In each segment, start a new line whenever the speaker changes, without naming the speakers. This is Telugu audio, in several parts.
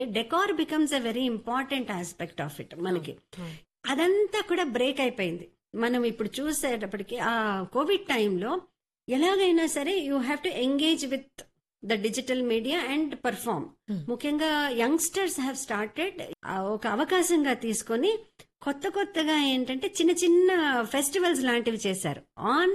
Decor becomes a very important aspect of it మనకి అదంతా కూడా బ్రేక్ అయిపోయింది మనం ఇప్పుడు చూసేటప్పటికి ఆ కోవిడ్ టైంలో ఎలాగైనా సరే you have to engage with the digital media and perform ముఖ్యంగా యంగ్స్టర్స్ హ్యావ్ స్టార్టెడ్ ఒక అవకాశంగా తీసుకొని కొత్త కొత్తగా ఏంటంటే చిన్న చిన్న ఫెస్టివల్స్ లాంటివి చేశారు ఆన్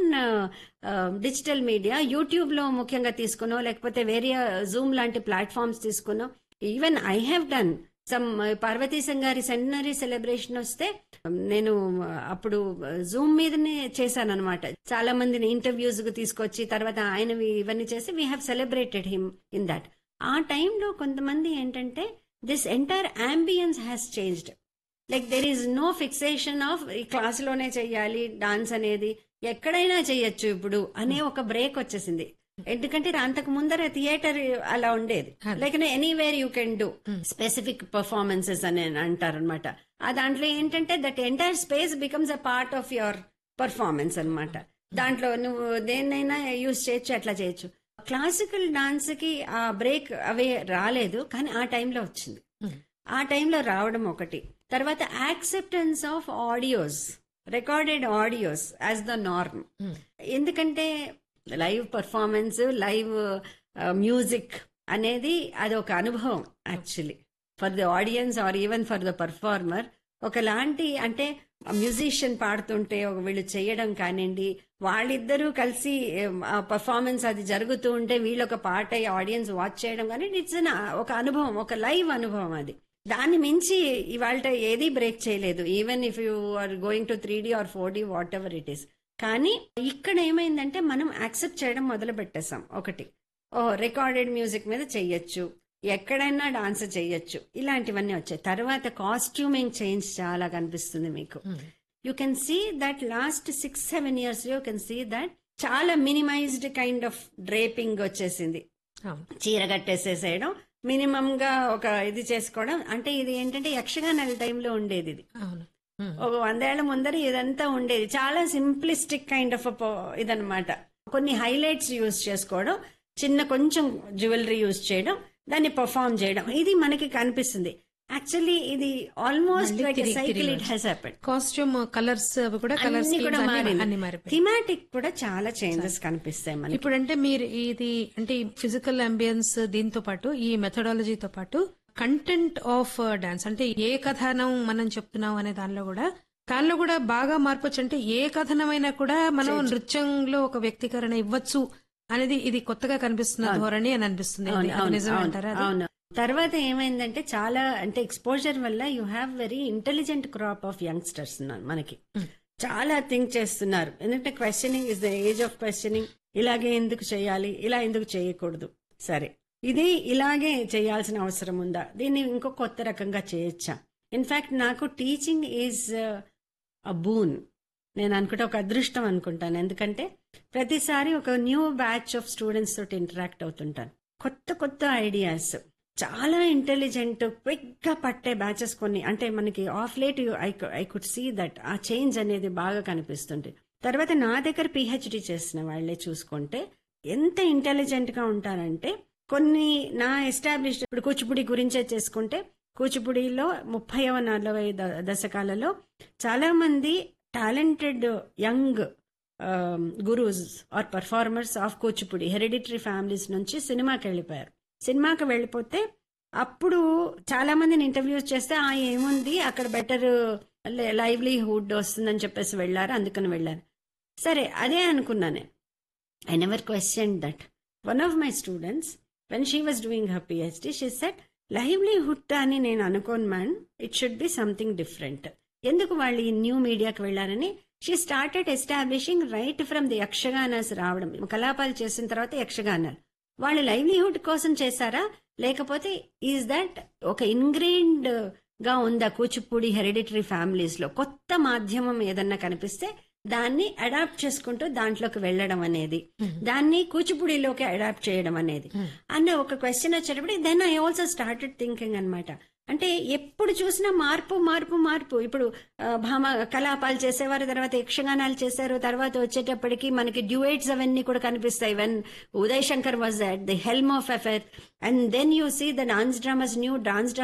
డిజిటల్ మీడియా యూట్యూబ్ లో ముఖ్యంగా తీసుకునో లేకపోతే వేరే జూమ్ లాంటి ప్లాట్ఫామ్స్ తీసుకునో even I have done some Parvathi గారి సెంటనరీ సెలబ్రేషన్ వస్తే నేను అప్పుడు జూమ్ మీదనే చేశాను అనమాట చాలా మందిని ఇంటర్వ్యూస్ కు తీసుకొచ్చి తర్వాత ఆయనవి ఇవన్నీ చేసి we have celebrated him in that ఆ టైంలో కొంతమంది ఏంటంటే this entire ambience has changed like there is no fixation of ఈ క్లాస్ లోనే చెయ్యాలి డాన్స్ అనేది ఎక్కడైనా చెయ్యొచ్చు ఇప్పుడు అనే ఒక బ్రేక్ వచ్చేసింది ఎందుకంటే అంతకు ముందర థియేటర్ అలా ఉండేది like anywhere you can do specific performances అని అంటారు అనమాట ఆ దాంట్లో ఏంటంటే that entire space becomes a part of your performance అన్నమాట దాంట్లో నువ్వు దేన్నైనా యూజ్ చేయొచ్చు అట్లా చేయొచ్చు క్లాసికల్ డాన్స్ కి ఆ బ్రేక్ అవే రాలేదు కానీ ఆ టైంలో వచ్చింది ఆ టైంలో రావడం ఒకటి తర్వాత acceptance of audios recorded audios as the norm ఎందుకంటే లైవ్ పర్ఫార్మెన్స్ లైవ్ మ్యూజిక్ అనేది అది ఒక అనుభవం actually for the audience or even for the performer ఒకలాంటి అంటే మ్యూజిషియన్ పాడుతుంటే ఒక వీళ్ళు చేయడం కానివ్వండి వాళ్ళిద్దరూ కలిసి పర్ఫార్మెన్స్ అది జరుగుతూ ఉంటే వీళ్ళు ఒక పాట ఆడియన్స్ వాచ్ చేయడం కానీ ఇట్స్ ఒక అనుభవం ఒక లైవ్ అనుభవం అది దాన్ని మించి ఇవాళ ఏది బ్రేక్ చేయలేదు even if you are going to three D or four D whatever it is కానీ ఇక్కడ ఏమైందంటే మనం యాక్సెప్ట్ చేయడం మొదలు పెట్టేసాం ఒకటి ఓ రికార్డెడ్ మ్యూజిక్ మీద చెయ్యొచ్చు ఎక్కడైనా డాన్స్ చెయ్యొచ్చు ఇలాంటివన్నీ వచ్చాయి తర్వాత కాస్ట్యూమింగ్ చేంజ్ చాలా కనిపిస్తుంది మీకు you can see that last six seven years you can see that చాలా మినిమైజ్డ్ కైండ్ ఆఫ్ డ్రేపింగ్ వచ్చేసింది చీర కట్టేసేసేయడం మినిమం గా ఒక ఇది చేసుకోవడం అంటే ఇది ఏంటంటే యక్షగానాల టైంలో ఉండేది ఇది ఒక వందేళ్ల ముందర ఇదంతా ఉండేది చాలా సింప్లిస్టిక్ కైండ్ ఆఫ్ ఇదనమాట కొన్ని హైలైట్స్ యూజ్ చేసుకోవడం చిన్న కొంచెం జ్యువెలరీ యూజ్ చేయడం దాన్ని పర్ఫామ్ చేయడం ఇది మనకి కనిపిస్తుంది యాక్చువల్లీ ఇది almost like cycle it has happened
costume colours అవి కూడా కలర్స్
అన్ని కూడా మారింది
అన్ని మారిపోయి
థిమాటిక్ కూడా చాలా చేంజెస్ కనిపిస్తాయి మనకి
ఇప్పుడు అంటే మీరు ఇది అంటే ఫిజికల్ అంబియన్స్ దీంతో పాటు ఈ మెథడాలజీతో పాటు కంటెంట్ ఆఫ్ డాన్స్ అంటే ఏ కథనం మనం చెప్తున్నాం అనే దానిలో కూడా దానిలో కూడా బాగా మార్పు వచ్చి అంటే ఏ కథనమైనా కూడా మనం నృత్యంలో ఒక వ్యక్తీకరణ ఇవ్వచ్చు అనేది ఇది కొత్తగా కనిపిస్తున్న ధోరణి అని అనిపిస్తుంది అది- అది నిజమే అంటారా అది?
అవును తర్వాత ఏమైందంటే చాలా అంటే ఎక్స్పోజర్ వల్ల you have very intelligent crop of youngsters ఉన్నారు మనకి చాలా థింక్ చేస్తున్నారు ఎందుకంటే questioning is the age of questioning ఇలాగే ఎందుకు చేయాలి ఇలా ఎందుకు చేయకూడదు సరే ఇది ఇలాగే చేయాల్సిన అవసరం ఉందా దీన్ని ఇంకో కొత్త రకంగా చేయొచ్చా ఇన్ఫాక్ట్ నాకు టీచింగ్ ఈజ్ అ బూన్ నేను అనుకుంటే ఒక అదృష్టం అనుకుంటాను ఎందుకంటే ప్రతిసారి ఒక న్యూ బ్యాచ్ ఆఫ్ స్టూడెంట్స్ తోటి ఇంటరాక్ట్ అవుతుంటాను కొత్త కొత్త ఐడియాస్ చాలా ఇంటెలిజెంట్ క్విక్ గా పట్టే బ్యాచెస్ కొన్ని అంటే మనకి of late I could see that ఆ చేంజ్ అనేది బాగా కనిపిస్తుంది తర్వాత నా దగ్గర పిహెచ్డి చేసిన వాళ్ళే చూసుకుంటే ఎంత ఇంటెలిజెంట్ గా ఉంటారంటే కొన్ని నా ఎస్టాబ్లిష్డ్ ఇప్పుడు కూచిపూడి గురించే చేసుకుంటే కూచిపూడిలో ముప్పైవ నలభై ద- దశకాలలో చాలా మంది talented young gurus or performers of Kuchipudi hereditary families నుంచి సినిమాకి వెళ్ళిపోయారు సినిమాకి వెళ్ళిపోతే అప్పుడు చాలా మందిని ఇంటర్వ్యూస్ చేస్తే ఆ ఏముంది అక్కడ బెటర్ లైవ్లీహుడ్ వస్తుందని చెప్పేసి వెళ్ళారు అందుకని వెళ్ళారు సరే అదే అనుకున్నాను I never question that one of my students when she was doing her PhD she set livelihood అని నేను అనుకోను man it should be something different ఎందుకు వాళ్ళు ఈ న్యూ మీడియాకి వెళ్ళారని she started establishing right from the Yakshaganas రావడం కలాపాలు చేసిన తర్వాత యక్షగానాలు వాళ్ళు లైవ్లీహుడ్ కోసం చేశారా లేకపోతే ఈజ్ దట్ ఒక ఇంగ్రీన్డ్ గా ఉందా కూచిపూడి హెరిడిటరీ ఫ్యామిలీస్ లో కొత్త మాధ్యమం ఏదన్నా కనిపిస్తే దాన్ని అడాప్ట్ చేసుకుంటూ దాంట్లోకి వెళ్ళడం అనేది దాన్ని కూచిపూడిలోకి అడాప్ట్ చేయడం అనేది అన్న ఒక క్వశ్చన్ వచ్చేటప్పుడు then I also started thinking అన్నమాట అంటే ఎప్పుడు చూసినా మార్పు మార్పు మార్పు ఇప్పుడు ఆ, భామ కలాపాలు చేసేవారు తర్వాత యక్షగానాలు చేశారు తర్వాత వచ్చేటప్పటికి మనకి డ్యూయేట్స్ అవన్నీ కూడా కనిపిస్తాయి when Uday Shankar was at the helm of affair and then you see the dance dramas new dance